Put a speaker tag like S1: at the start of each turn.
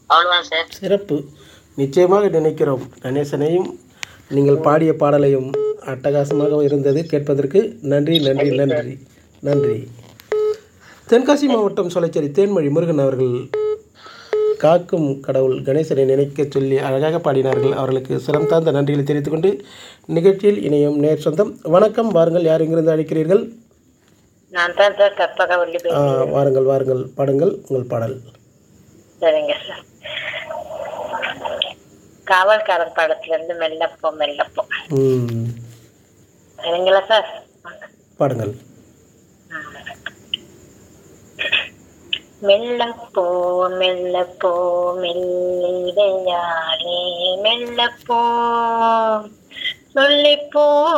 S1: அவ்வளவுதான் சார்
S2: சிறப்பு நிச்சயமாக நினைக்கிறோம் கணேசனையும் நீங்கள் பாடிய பாடலையும் அட்டகாசமாக இருந்தது கேட்பதற்கு நன்றி நன்றி நன்றி நன்றி தென்காசி மாவட்டம் சொலைச்சேரி தேன்மொழி முருகன் அவர்கள் காக்கும் கடவுள் கணேசனை நினைக்க சொல்லி அழகாக பாடினார்கள் அவர்களுக்கு சிரம் தாழ்ந்த நன்றிகளை தெரிவித்துக் கொண்டு நிகழ்ச்சியில் இணையும் நேர் சொந்தம் வணக்கம் வாருங்கள் யார் எங்கிருந்து அழைக்கிறீர்கள்
S1: நான் தான் சார் கற்பகவல்லி
S2: ஆ,
S1: பேசுறேன்
S2: வாருங்கள் வாருங்கள் பாடுங்கள் உங்கள் பாடல்
S1: சரிங்க சார் காவல்காரன் படத்துல இருந்து மெல்லப்போ மெல்லப்போ
S2: ம்,
S1: சரிங்களா சார்
S2: பாடுங்கள்
S1: மெல்லப்போ மெல்லப்போ மெல்லிடையாளே மெல்லப்போ சொல்லிப்போ